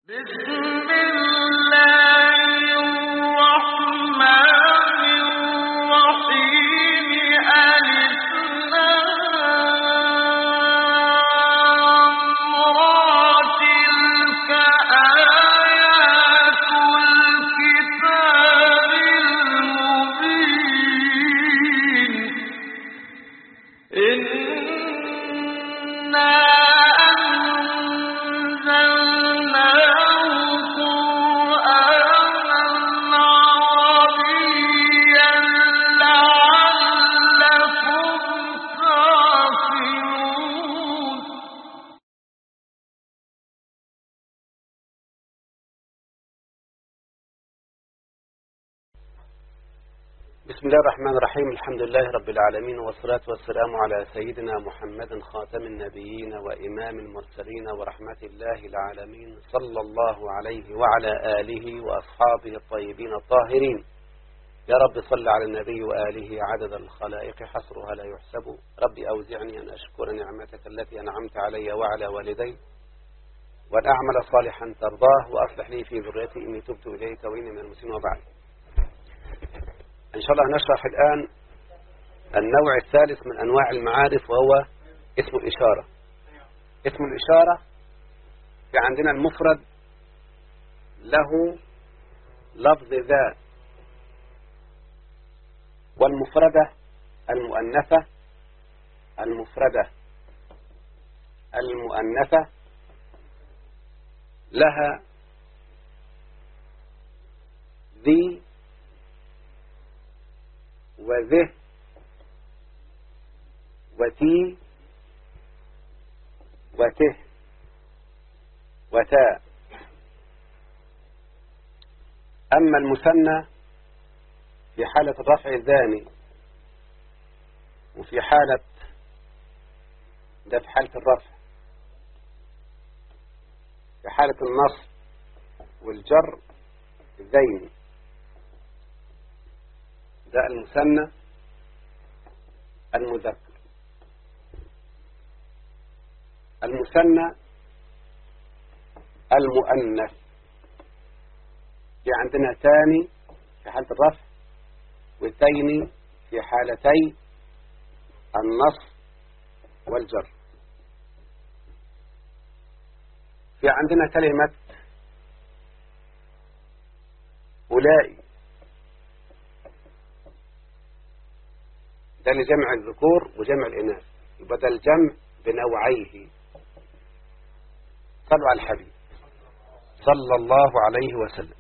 بسم الله الرحمن الرحيم ألف لام را تلك آيات الكتاب المبين إنا أنزلناه قرآنا عربيا لعلكم تعقلون بسم الله الرحمن الرحيم الحمد لله رب العالمين والصلاة والسلام على سيدنا محمد خاتم النبيين وإمام المرسلين ورحمة الله العالمين صلى الله عليه وعلى آله وأصحابه الطيبين الطاهرين يا رب صل على النبي وآله عدد الخلائق حصرها لا يحسب رب أوزعني أن أشكر نعمتك التي أنعمت علي وعلى والدي وأن أعمل صالحا ترضاه وأصلح لي في ذريتي إني تبت إليك وإني من المسلمين وبعد إن شاء الله نشرح الآن النوع الثالث من أنواع المعارف وهو اسم الإشارة اسم الإشارة في عندنا المفرد له لفظ ذا والمفردة المؤنثة المفردة المؤنثة لها ذي وذه وتي وته وتاء أما المثنى في حالة الرفع الثاني وفي حالة ده في حالة الرفع في حالة النصب والجر الذيني ده المثنى المذكر المثنى المؤنث في عندنا ثاني في حالة الرفع والثاني في حالتي النصب والجر في عندنا كلمة أولئك ده لجمع الذكور وجمع الإناث يبقى ده الجمع بنوعيه صلوا على الحبيب صلى الله عليه وسلم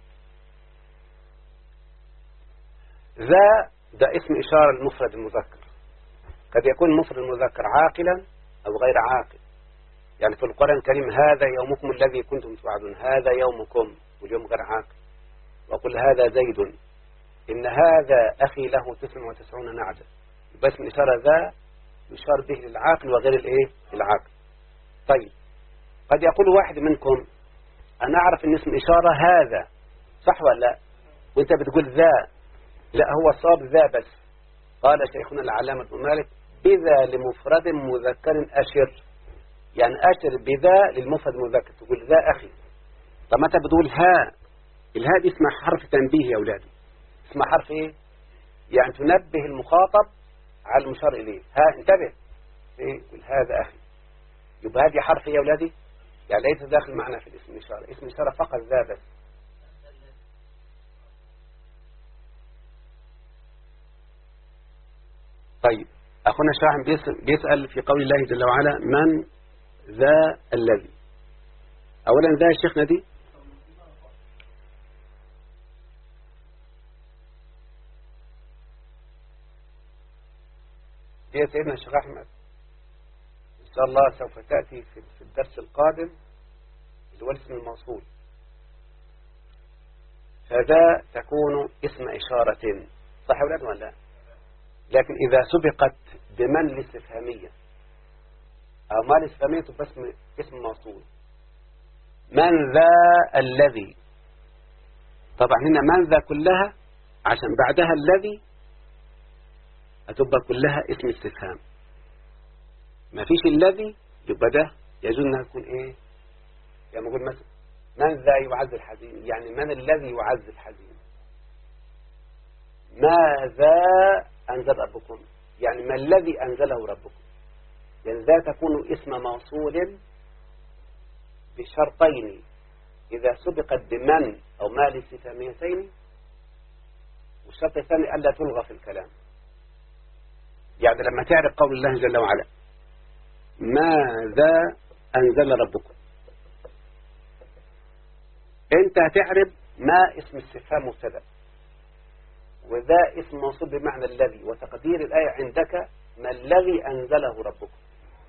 ذا ده اسم إشارة المفرد المذكر قد يكون المفرد المذكر عاقلا أو غير عاقل يعني في القرآن الكريم هذا يومكم الذي كنتم توعدون هذا يومكم ويوم غير عاقل وقل هذا زيد إن هذا أخي له تسع وتسعون نعجة بس من إشارة ذا يشار به للعاقل وغير الإيه العاقل طيب قد يقول واحد منكم أنا أعرف أن اسم إشارة هذا صح ولا لا وانت بتقول ذا لا هو صاب ذا بس قال شيخنا العلامة ابن مالك بذا لمفرد مذكر أشر يعني أشر بذا للمفرد المذكر تقول ذا أخي طب ما انت بتقول ها الهاء دي اسمها حرف تنبيه يا أولادي اسمها حرف ايه يعني تنبه المخاطب على المشار اليه ها انتبه ايه قل هذا اخي يبقى هذه حرف ايه يا اولادي يعني ليس داخل معنا في الاسم الاشاره اسم الاشاره فقط ذا بس طيب اخونا شاحن بيسأل, بيسأل في قول الله جل وعلا من ذا الذي اولا ذا شيخنا دي هي سيدنا الشيخ أحمد إن شاء الله سوف تأتي في الدرس القادم اللي هو الاسم الموصول فذا تكون اسم إشارة صح ولا ولا لكن إذا سبقت بمن الاستفهامية أو ما الاستفهامية تبقى اسم, اسم موصول من ذا الذي طبعا هنا من ذا كلها عشان بعدها الذي هتبقى كلها اسم استفهام ما فيش الذي يبقى ده يجوز انها تكون ايه يعني نقول مثلا من ذا يعز الحزين يعني من الذي يعز الحزين ماذا أنزل ربكم يعني ما الذي أنزله ربكم يعني ذا تكون اسم موصول بشرطين إذا سبقت بمن أو ما لاستفهاميتين والشرط الثاني ألا تلغى في الكلام يعني لما تعرف قول الله جل وعلا ماذا أنزل ربكم أنت هتعرف ما اسم استفهام مبتدا وذا اسم موصول بمعنى الذي وتقدير الآية عندك ما الذي أنزله ربكم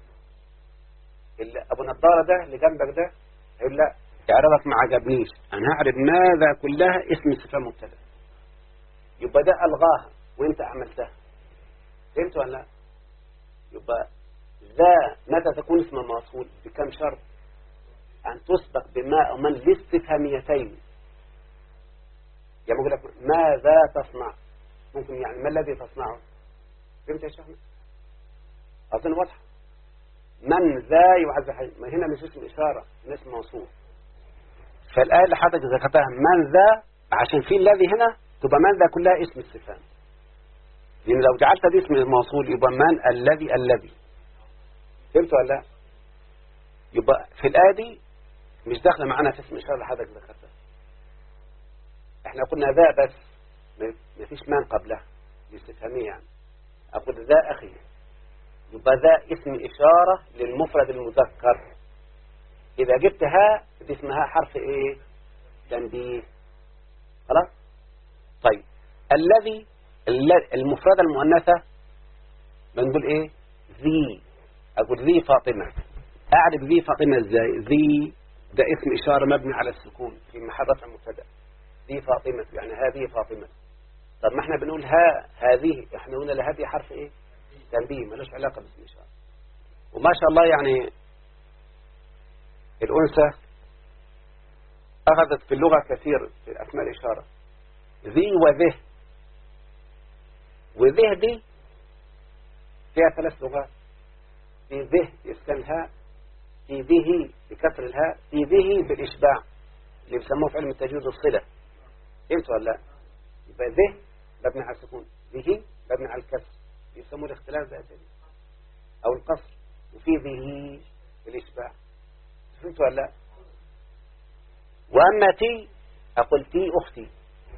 اللي أبو نضارة ده اللي جنبك ده يقول لا إعرابك ما عجبنيش أنا هعرف ماذا كلها اسم استفهام مبتدا يبقى ده ألغاها وانت عملتها فهمت ولا لا يبقى ذا متى تكون اسم موصول بكم شرط أن تسبق بما أو من الاستفهاميتين يعني بقول لك ماذا تصنع ممكن يعني ما الذي تصنعه فهمت يا شيخنا أظن واضحة من ذا يعز حي ما هنا مش اسم إشارة هنا اسم موصول فالآية اللي حضرتك ذكرتها من ذا عشان في الذي هنا تبقى من ذا كلها اسم استفهام لأن لو جعلت دي اسم الموصول يبقى من الذي الذي فهمت ولا لا يبقى في الآية دي مش داخله معانا في اسم إشارة اللي حضرتك ذكرتها احنا قلنا ذا بس ما فيش من قبلها الاستفهامية يعني أقول ذا أخي يبقى ذا اسم إشارة للمفرد المذكر إذا جبتها دي اسمها حرف إيه تنبيه خلاص طيب الذي المفردة المؤنثة بنقول إيه ذي أقول ذي فاطمة أعرف ذي فاطمة إزاي ذي ده اسم إشارة مبني على السكون في محل رفع مبتدا ذي فاطمة يعني هذه فاطمة طب ما احنا بنقول ها هذه احنا قلنا لهذه حرف ايه تنبيه ملوش علاقة باسم إشارة وما شاء الله يعني الأنثى أخذت في اللغة كثير في أسماء الإشارة ذي وذه وذه دي فيها ثلاث لغات في ذه يسكن الهاء في ذه بكسر الهاء في ذه بالإشباع اللي بيسموه في علم التجويد الصلة فهمت ولا لا يبقى ذه مبني على السكون ذه مبني على الكسر يسموه الاختلاف ده أو القصر وفي ذه بالإشباع فهمت ولا لا وأما تي أقول تي أختي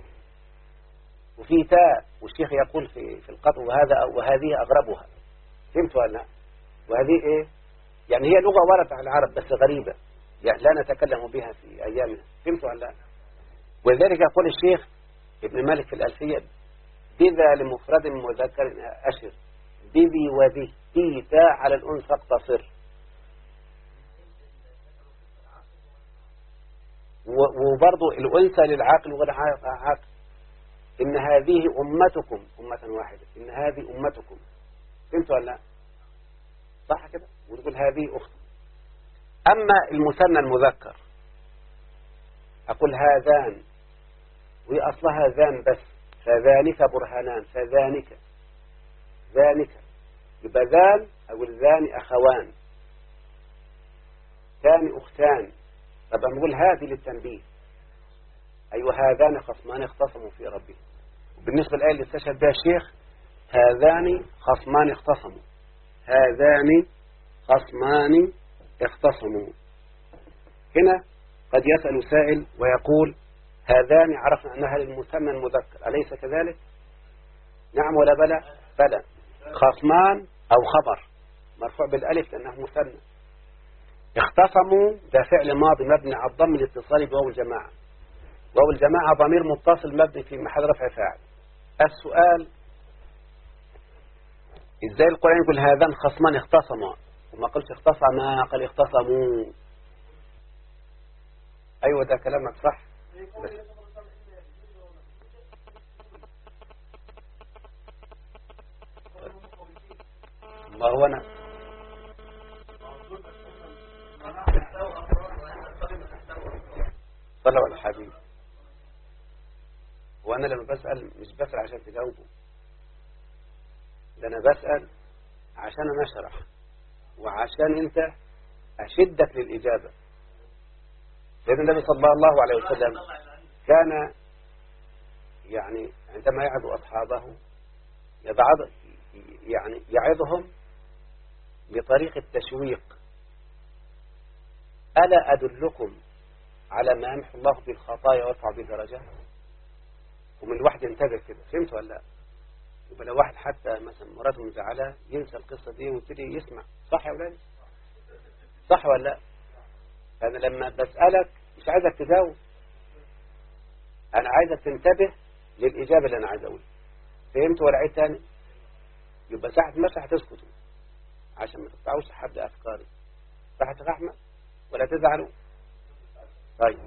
وفي تاء والشيخ يقول في في القطر وهذا وهذه أغربها فهمت ولا لا وهذه إيه يعني هي لغة وردت على العرب بس غريبة يعني لا نتكلم بها في أيامنا فهمت ولا لا ولذلك يقول الشيخ ابن مالك في الألفية بذا لمفرد مذكر أشر بذي وذي تي تاء على الأنثى اقتصر وبرضه الأنثى للعاقل وغير عاقل إن هذه أمتكم أمة واحدة إن هذه أمتكم فهمت ولا لا صح كده وتقول هذه أخت أما المثنى المذكر أقول هذان وهي أصلها ذان بس فذلك برهانان فذانك ذانك يبقى ذان أقول ذان أخوان ثاني أختان طب نقول هذه للتنبيه أيوة هذان خصمان اختصموا في ربهم بالنسبة للآية اللي استشهد بها الشيخ هذان خصمان اختصموا هذان خصمان اختصموا هنا قد يسأل سائل ويقول هذان عرفنا أنها للمثنى المذكر أليس كذلك نعم ولا بلى بلى خصمان أو خبر مرفوع بالألف لأنه مثنى اختصموا ده فعل ماضي مبني على الضم الاتصالي بواو الجماعة واو الجماعة ضمير متصل مبني في محل رفع فاعل السؤال ازاي القرآن يقول هذان خصمان اختصما وما قلش اختصما قال اختصموا ايوه ده كلامك صح بس ما هو انا صلوا على الحبيب وانا لما بسأل مش بسأل عشان تجاوبه ده انا بسأل عشان انا اشرح وعشان انت اشدك للاجابة لأن النبي صلى الله عليه وسلم كان يعني عندما يعظ أصحابه يبعض يعني يعظهم بطريق التشويق ألا أدلكم على ما يمحو الله بالخطايا ويرفع بالدرجات ومن الواحد ينتبه كده فهمت ولا لا يبقى لو واحد حتى مثلا مراته مزعلة ينسى القصة دي ويبتدي يسمع صح يا ولاد صح ولا لا فأنا لما بسألك مش عايزك تجاوب أنا عايزك تنتبه للإجابة اللي أنا عايز أقولها فهمت ولا عيد تاني يبقى ساعة مسح تسكتوا عشان ما تقطعوش حد أفكاري صح رحمة ولا تزعلوا طيب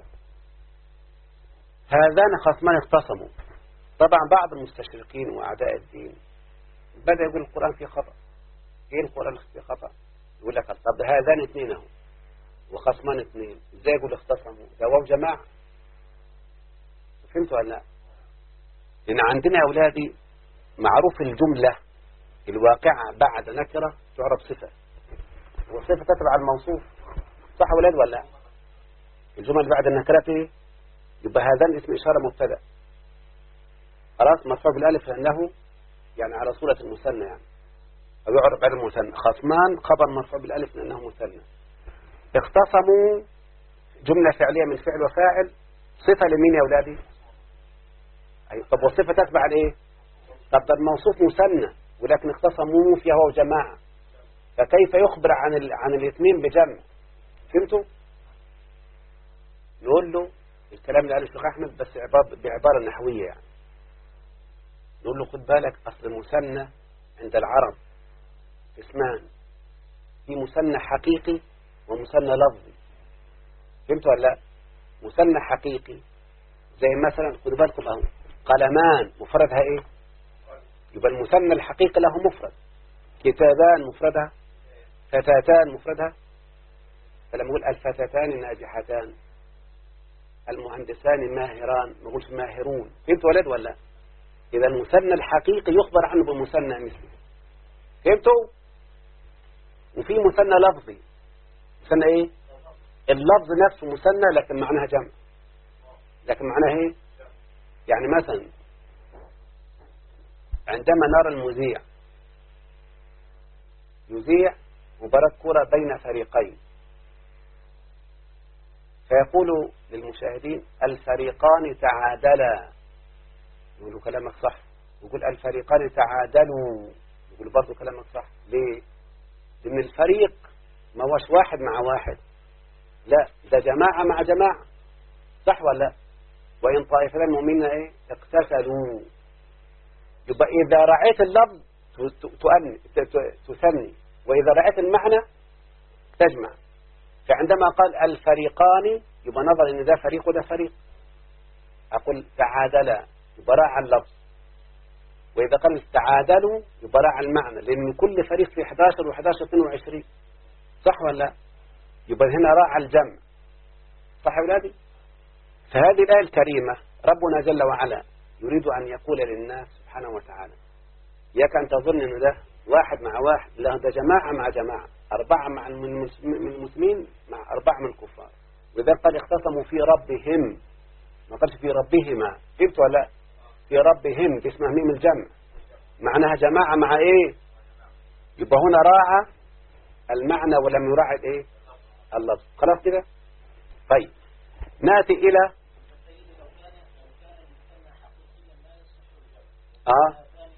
هذان خصمان اختصموا طبعا بعض المستشرقين وأعداء الدين بدأ يقول القرآن فيه خطأ ايه القرآن فيه خطأ يقول لك طب هذان اثنين اهو وخصمان اثنين ازاي يقول اختصموا ده واو جماعة فهمتوا ولا لا لأن عندنا يا أولادي معروف الجملة الواقعة بعد نكرة تعرف صفة والصفة تتبع الموصوف صح ولاد ولا لا الجمل بعد النكرة ايه يبقى هذا اسم إشارة مبتدا خلاص مرفوع بالالف لأنه يعني على صورة المثنى يعني أو يعرف على المثنى خصمان خبر مرفوع بالالف لأنه مثنى اختصموا جملة فعلية من فعل وفاعل صفة لمين يا أولادي أي طب والصفة تتبع الايه طب ده الموصوف مثنى ولكن اختصموا فيها هو جماعة فكيف يخبر عن ال... عن الاثنين بجمع فهمتوا نقول له الكلام اللي قاله الشيخ احمد بس عبارة بعبارة نحوية يعني نقول له خد بالك اصل المثنى عند العرب اسمان في مثنى حقيقي ومثنى لفظي فهمتوا ولا لا مثنى حقيقي زي مثلا خدوا بالكم اهو قلمان مفردها ايه يبقى المثنى الحقيقي له مفرد كتابان مفردها فتاتان مفردها فلما نقول الفتاتان ناجحتان المهندسان ماهران ما نقولش ماهرون فهمت ولد ولا إذا المثنى الحقيقي يخبر عنه بمثنى مثله فهمتوا وفي مثنى لفظي مثنى ايه اللفظ نفسه مثنى لكن معناها جمع لكن معناها ايه يعني مثلا عندما نرى المذيع يذيع مباراة كرة بين فريقين فيقول للمشاهدين الفريقان تعادلا يقولوا كلامك صح يقول الفريقان تعادلوا يقول برضو كلامك صح ليه لأن الفريق ما هوش واحد مع واحد لا ده جماعة مع جماعة صح ولا لا وإن طائفتان مؤمنين ايه اقتتلوا يبقى إذا رأيت اللفظ تؤني تثني وإذا رأيت المعنى تجمع فعندما قال الفريقان يبقى نظر ان ده فريق وده فريق اقول تعادلا يبقى راعى اللفظ واذا قال تعادلوا يبقى راعى المعنى لان كل فريق في 11 و11 22 صح ولا لا يبقى هنا راعى الجمع صح يا اولادي فهذه الايه الكريمه ربنا جل وعلا يريد ان يقول للناس سبحانه وتعالى اياك ان تظن ان ده واحد مع واحد لا ده جماعه مع جماعه أربعة مع من المسلمين مع أربعة من الكفار وإذا قال اختصموا في ربهم ما قالش في ربهما فهمت ولا لا في ربهم دي اسمها ميم الجمع معناها جماعة مع ايه يبقى هنا راعى المعنى ولم يراعي الايه اللفظ خلاص كده طيب ناتي الى اه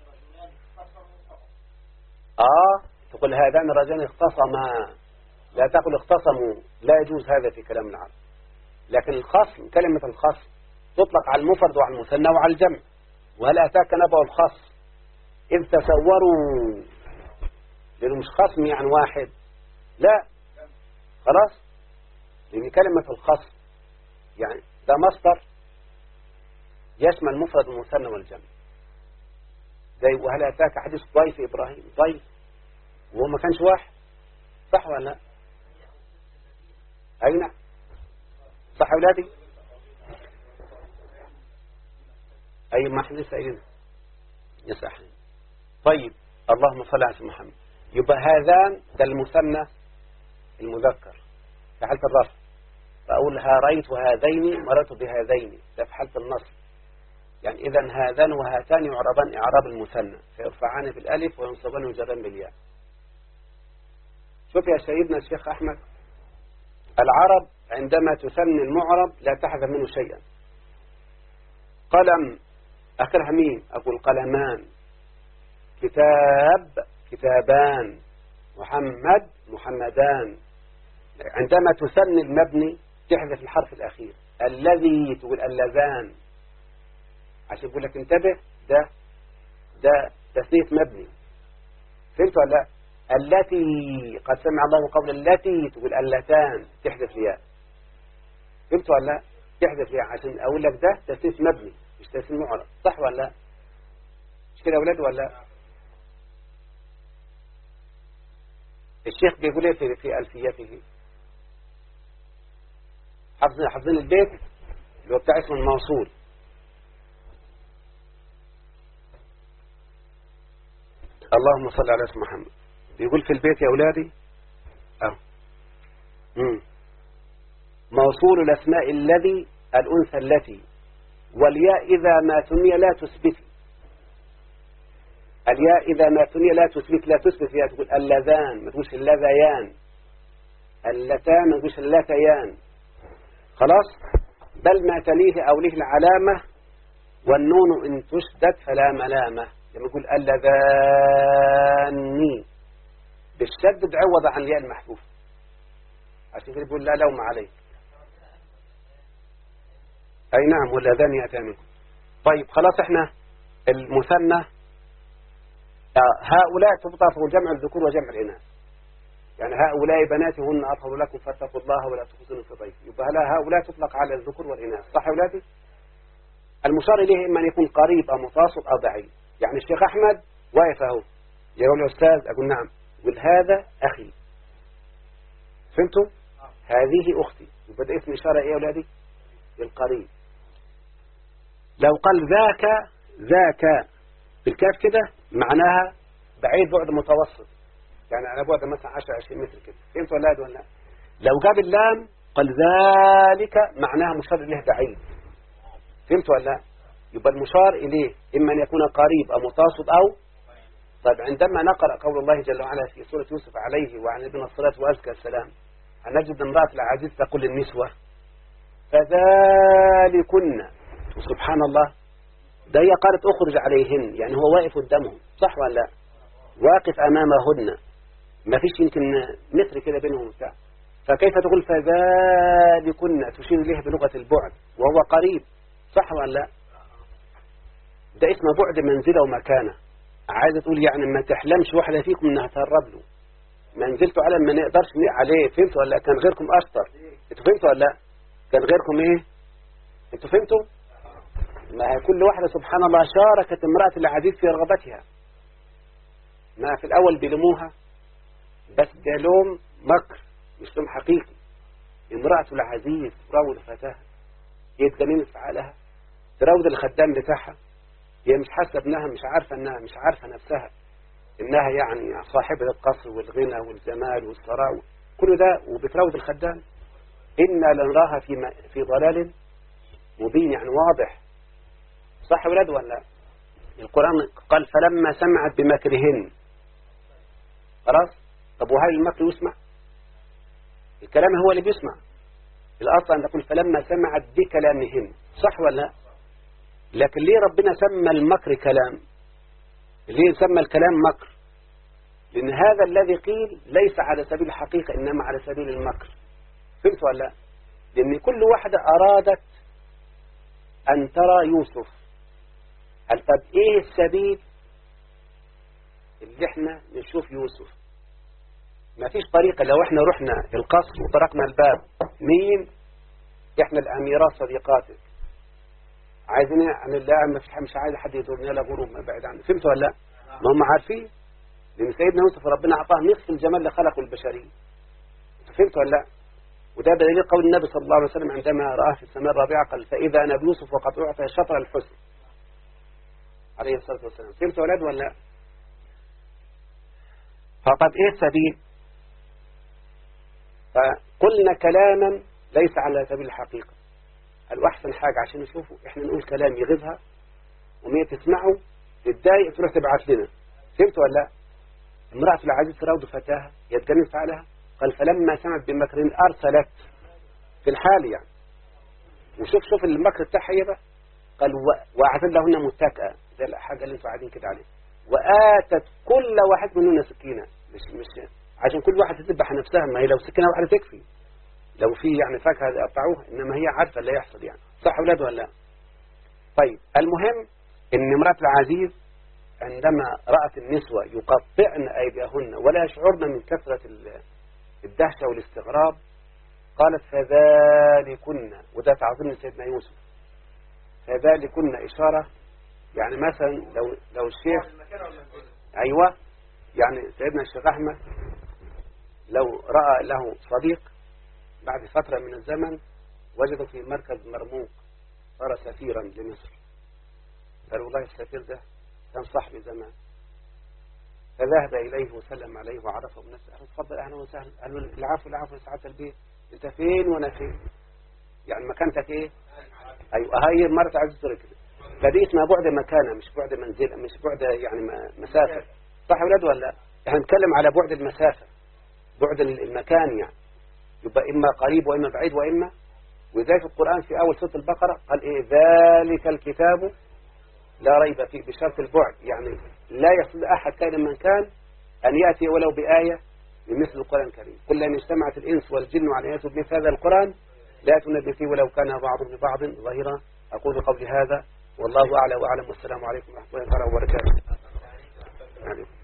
اه تقول هذان الرجلان اختصما لا تقل اختصموا لا يجوز هذا في كلام العرب لكن الخصم كلمة الخصم تطلق على المفرد وعلى المثنى وعلى الجمع وهل أتاك نبأ الخصم إذ تسوروا لأنه مش خصم يعني واحد لا خلاص لأن كلمة الخصم يعني ده مصدر يشمل المفرد والمثنى والجمع زي وهل أتاك حديث ضيف إبراهيم ضيف وهو ما كانش واحد صح ولا لا أي نعم صح أولادي أي ما احنا لسه قايلين يا صح طيب اللهم صل على سيدنا محمد يبقى هذان ده المثنى المذكر في حالة الرفع فأقول هاريت هذين مررت بهذين ده في حالة النصب يعني إذا هذان وهاتان يعربان إعراب المثنى فيرفعان بالألف وينصبان ويجران بالياء شوف يا سيدنا الشيخ أحمد العرب عندما تثني المعرب لا تحذف منه شيئا قلم آخرها مين أقول قلمان كتاب كتابان محمد محمدان عندما تثني المبني تحذف الحرف الأخير الذي تقول اللذان عشان يقول لك انتبه ده ده تثنية مبني فهمت ولا لا التي قد سمع الله قول التي تقول اللتان تحذف الياء فهمت ولا لا تحذف الياء عشان اقول لك ده تثنية مبني مش تثنية معرب صح ولا لا مش كده يا اولاد ولا لا الشيخ بيقول ايه في في الفيته حافظين حافظين البيت اللي هو بتاع اسم الموصول اللهم صل على اسم محمد بيقول في البيت يا أولادي أه. مم. موصول الأسماء الذي الأنثى التي والياء إذا ما ثني لا تثبت الياء إذا ما ثني لا تثبت لا تثبت فيها تقول اللذان ما تقولش اللذيان اللتان ما تقولش اللتيان خلاص بل ما تليه أو له العلامة والنون إن تشدد فلا ملامة لما يقول اللذاني بالشد عوض عن الياء المحذوف عشان كده بيقول لا لوم عليك أي نعم واللذان يأتي منكم طيب خلاص احنا المثنى هؤلاء تبطل جمع الذكور وجمع الإناث يعني هؤلاء بناتهن أطهر لكم فاتقوا الله ولا تخزنوا في ضيف يبقى لا هؤلاء تطلق على الذكور والإناث صح يا أولادي المشار إليه إما أن يكون قريب أو متوسط أو بعيد يعني الشيخ أحمد واقف أهو يقول له أستاذ أقول نعم يقول هذا أخي فهمتوا هذه أختي يبقى ده اسم إشارة إيه يا أولادي للقريب لو قال ذاك ذاك بالكاف كده معناها بعيد بعد متوسط يعني على بعد مثلا 10 20 متر كده فهمت ولا لا ولا لو جاب اللام قال ذلك معناها مشار اليه بعيد فهمت ولا لا يبقى المشار اليه اما ان يكون قريب او متوسط او طيب عندما نقرا قول الله جل وعلا في سوره يوسف عليه وعلى ابن الصلاه وازكى السلام هنجد امراه العزيز تقول للنسوه فذلكن سبحان الله ده هي قالت اخرج عليهن يعني هو واقف قدامهم صح ولا لا واقف امامهن ما فيش يمكن متر كده بينهم بتاع فكيف تقول فذلكن تشير إليه بلغة البعد وهو قريب صح ولا لا ده اسمه بعد منزله ومكانه عايزة تقول يعني ما تحلمش واحدة فيكم انها تهرب له منزلته على ما نقدرش نقع عليه فهمتوا ولا لا كان غيركم اشطر انتوا فهمتوا ولا لا كان غيركم ايه انتوا فهمتوا ما هي كل واحدة سبحان الله شاركت امرأة العزيز في رغبتها ما في الأول بيلموها بس ده لوم مكر مش لوم حقيقي امرأة العزيز تراود فتاها هي تجنين افعالها تراود الخدام بتاعها هي مش حاسة ابنها مش عارفة انها مش عارفة نفسها انها يعني صاحبة القصر والغنى والجمال والثراء كل ده وبتراود الخدام إنا لنراها في في ضلال مبين يعني واضح صح ولاد ولا القرآن قال فلما سمعت بمكرهن خلاص طب وهل المكر يسمع الكلام هو اللي بيسمع الأصل أن تقول فلما سمعت بكلامهن صح ولا لا لكن ليه ربنا سمى المكر كلام ليه سمى الكلام مكر لأن هذا الذي قيل ليس على سبيل الحقيقة إنما على سبيل المكر فهمت ولا لا لأن كل واحدة أرادت أن ترى يوسف هل طب إيه السبيل اللي احنا نشوف يوسف ما فيش طريقة لو احنا رحنا القصر وطرقنا الباب مين احنا الأميرات صديقاتك عايزين يعني لا مش عايز حد يدورنا لا غروب ما بعد عنه فهمت ولا لا ما هم عارفين لأن سيدنا يوسف ربنا أعطاه نصف الجمال اللي خلقه البشرية فهمت ولا لا وده دليل قول النبي صلى الله عليه وسلم عندما رآه في السماء الرابعة قال فإذا نبي يوسف وقد أعطى شطر الحسن عليه الصلاة والسلام فهمت ولاد ولا فقد إيه السبيل فقلنا كلاما ليس على سبيل الحقيقة قالوا أحسن حاجة عشان يشوفوا إحنا نقول كلام يغيظها وهي تسمعه تتضايق تروح تبعت لنا فهمت ولا لا امرأة العزيز تراود فتاها يتجنن فعلها قال فلما سمعت بمكرهن أرسلت في الحال يعني وشوف شوف المكر بتاعها ايه بقى قال وأعتد لهن متكئة ده الحاجة اللي انتوا قاعدين كده عليها وآتت كل واحد منهن سكينة مش مش عشان كل واحد تذبح نفسها ما هي لو سكينة واحدة تكفي لو في يعني فاكهة يقطعوها إنما هي عارفة اللي يحصل يعني صح أولاد ولا لا طيب المهم إن امرأة العزيز عندما رأت النسوة يقطعن أيديهن ولا يشعرن من كثرة الدهشة والاستغراب قالت فذلكن وده تعظيم سيدنا يوسف فذلكن إشارة يعني مثلا لو لو الشيخ أيوة يعني سيدنا الشيخ أحمد لو رأى له صديق بعد فترة من الزمن وجده في مركز مرموق صار سفيرا لمصر قال والله السفير ده كان صاحبي زمان فذهب إليه وسلم عليه وعرفه بنفسه قال تفضل أهلا وسهلا قال له العفو العفو سعادة البيت أنت فين وأنا فين يعني مكانتك إيه أيوة هاي مرة عزيز كده فدي اسمها بعد مكانة مش بعد منزل مش بعد يعني مسافة صح ولاد ولا احنا نتكلم على بعد المسافة بعد المكان يعني يبقى إما قريب وإما بعيد وإما وذلك القرآن في أول سورة البقرة قال إيه ذلك الكتاب لا ريب فيه بشرط البعد يعني لا يصل أحد كان من كان أن يأتي ولو بآية بمثل القرآن الكريم كل أن اجتمعت الإنس والجن على يأتوا بمثل هذا القرآن لا يأتون فيه ولو كان بعض ببعض ظهيرا أقول قولي هذا والله أعلى وأعلم والسلام عليكم ورحمة الله وبركاته